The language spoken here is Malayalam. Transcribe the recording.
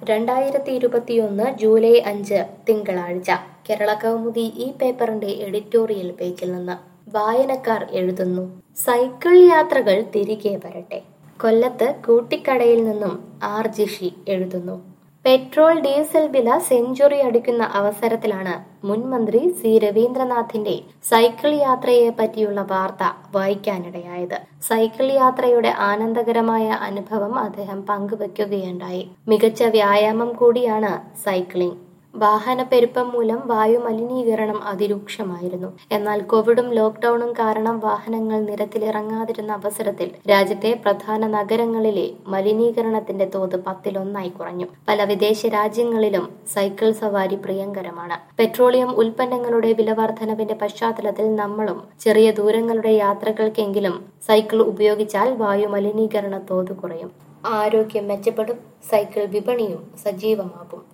രണ്ടായിരത്തി ഇരുപത്തിയൊന്ന് ജൂലൈ അഞ്ച് തിങ്കളാഴ്ച കേരള കൗമുദി ഈ പേപ്പറിന്റെ എഡിറ്റോറിയൽ പേജിൽ നിന്ന് വായനക്കാർ എഴുതുന്നു സൈക്കിൾ യാത്രകൾ തിരികെ വരട്ടെ കൊല്ലത്ത് കൂട്ടിക്കടയിൽ നിന്നും ആർ ജിഷി എഴുതുന്നു പെട്രോൾ ഡീസൽ വില സെഞ്ചുറി അടിക്കുന്ന അവസരത്തിലാണ് മുൻ മന്ത്രി സി രവീന്ദ്രനാഥിന്റെ സൈക്കിൾ യാത്രയെ പറ്റിയുള്ള വാർത്ത വായിക്കാനിടയായത് സൈക്കിൾ യാത്രയുടെ ആനന്ദകരമായ അനുഭവം അദ്ദേഹം പങ്കുവെക്കുകയുണ്ടായി മികച്ച വ്യായാമം കൂടിയാണ് സൈക്ലിംഗ് വാഹനപ്പെരുപ്പം മൂലം വായു മലിനീകരണം അതിരൂക്ഷമായിരുന്നു എന്നാൽ കോവിഡും ലോക്ക്ഡൌണും കാരണം വാഹനങ്ങൾ നിരത്തിലിറങ്ങാതിരുന്ന അവസരത്തിൽ രാജ്യത്തെ പ്രധാന നഗരങ്ങളിലെ മലിനീകരണത്തിന്റെ തോത് പത്തിലൊന്നായി കുറഞ്ഞു പല വിദേശ രാജ്യങ്ങളിലും സൈക്കിൾ സവാരി പ്രിയങ്കരമാണ് പെട്രോളിയം ഉൽപ്പന്നങ്ങളുടെ വിലവർധനവിന്റെ പശ്ചാത്തലത്തിൽ നമ്മളും ചെറിയ ദൂരങ്ങളുടെ യാത്രകൾക്കെങ്കിലും സൈക്കിൾ ഉപയോഗിച്ചാൽ വായു മലിനീകരണ തോത് കുറയും ആരോഗ്യം മെച്ചപ്പെടും സൈക്കിൾ വിപണിയും സജീവമാകും